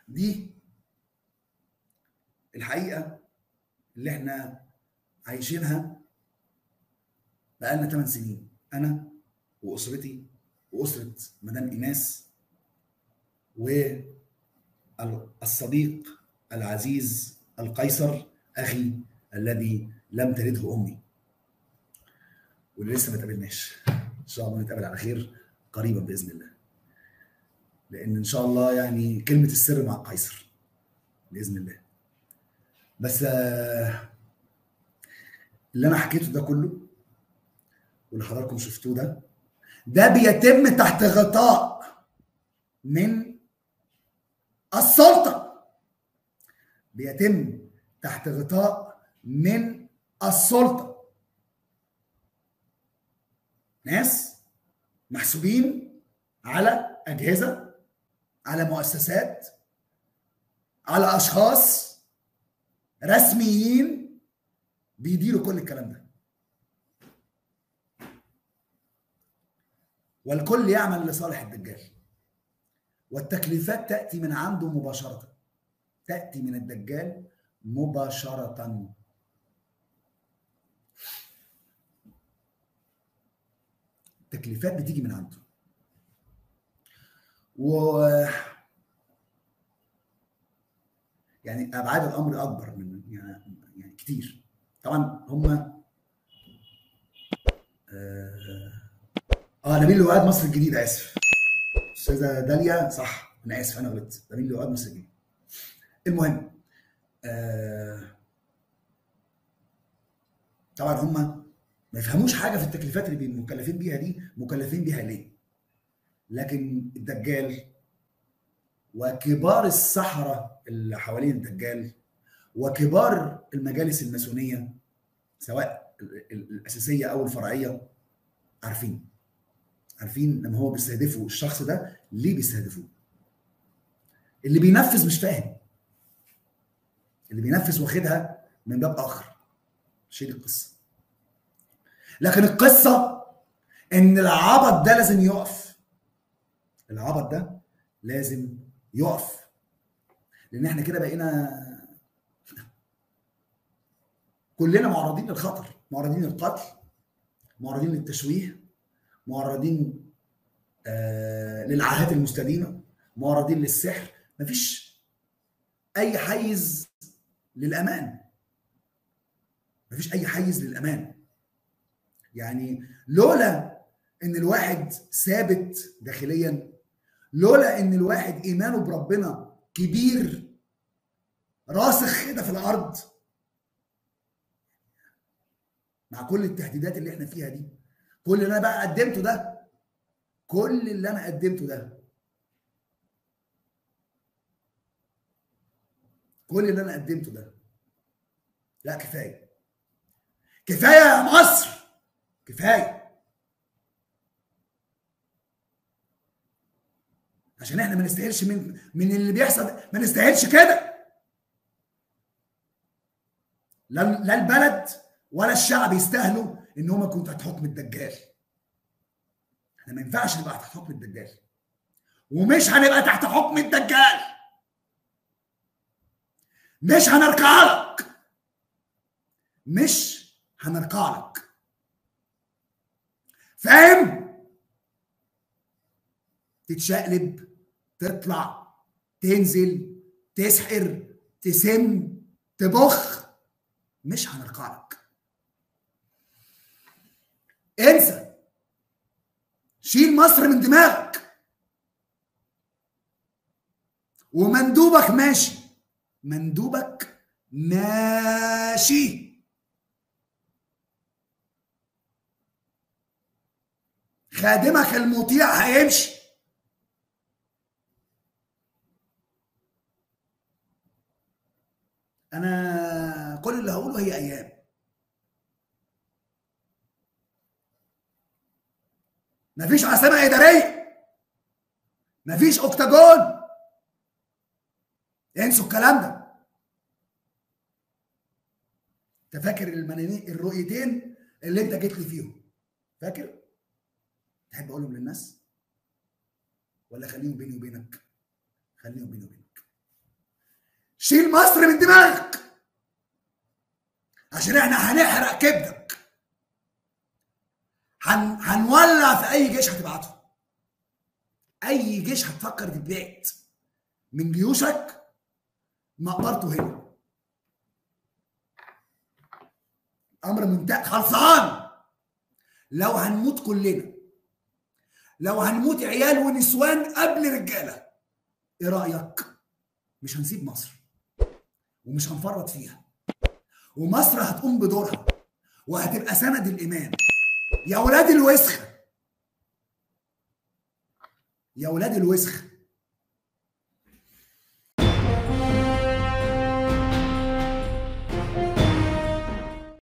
دي الحقيقه اللي احنا عايشينها بقالنا 8 سنين انا واسرتي واسره مدام ايناس والصديق العزيز القيصر اخي الذي لم تلده امي واللي لسه ما تقابلناش ان شاء الله نتقابل على خير قريبا باذن الله لان ان شاء الله يعني كلمه السر مع قيصر باذن الله بس آه، اللي انا حكيته ده كله واللي حضراتكم شفتوه ده ده بيتم تحت غطاء من السلطه بيتم تحت غطاء من السلطه ناس محسوبين على اجهزه على مؤسسات على اشخاص رسميين بيديروا كل الكلام ده والكل يعمل لصالح الدجال والتكليفات تاتي من عنده مباشره تاتي من الدجال مباشره التكليفات بتيجي من عنده و يعني ابعاد الامر اكبر من يعني, يعني كتير طبعا هم اه, آه نبيل لؤاد مصر الجديده اسف استاذه داليا صح انا اسف انا غلطت نبيل لؤاد مصر الجديده المهم آه طبعا هم ما يفهموش حاجه في التكليفات اللي مكلفين بيها دي مكلفين بيها ليه لكن الدجال وكبار السحرة اللي حوالين الدجال وكبار المجالس الماسونية سواء الأساسية أو الفرعية عارفين عارفين لما هو بيستهدفوا الشخص ده ليه بيستهدفوه اللي بينفذ مش فاهم اللي بينفذ واخدها من باب آخر شيل القصة لكن القصة إن العبط ده لازم يقف العبط ده لازم يقف لان احنا كده بقينا كلنا معرضين للخطر معرضين للقتل معرضين للتشويه معرضين آه للعاهات المستديمه معرضين للسحر مفيش اي حيز للامان مفيش اي حيز للامان يعني لولا ان الواحد ثابت داخليا لولا ان الواحد ايمانه بربنا كبير راسخ كده في الارض مع كل التهديدات اللي احنا فيها دي كل اللي انا بقى قدمته ده كل اللي انا قدمته ده كل اللي انا قدمته ده لا كفايه كفايه يا مصر كفايه عشان احنا ما نستاهلش من من اللي بيحصل ما نستاهلش كده لا لا البلد ولا الشعب يستاهلوا ان هم يكونوا تحت حكم الدجال احنا ما ينفعش نبقى تحت حكم الدجال ومش هنبقى تحت حكم الدجال مش هنركع لك مش هنركع لك فاهم تتشقلب تطلع تنزل تسحر تسم تبخ مش هنركع لك انسى شيل مصر من دماغك ومندوبك ماشي مندوبك ماشي خادمك المطيع هيمشي انا كل اللي هقوله هي ايام مفيش عاصمه اداريه مفيش اوكتاجون انسوا الكلام ده انت فاكر المنانيق الرؤيتين اللي انت جيت لي فيهم فاكر تحب اقولهم للناس ولا خليهم بيني وبينك خليهم بيني وبينك شيل مصر من دماغك عشان احنا هنحرق كبدك هن... هنولع في اي جيش هتبعته اي جيش هتفكر تبعت من جيوشك مقبرته هنا امر منتهى خلصان لو هنموت كلنا لو هنموت عيال ونسوان قبل رجاله ايه رايك مش هنسيب مصر ومش هنفرط فيها ومصر هتقوم بدورها وهتبقى سند الايمان يا ولاد الوسخ يا ولاد الوسخ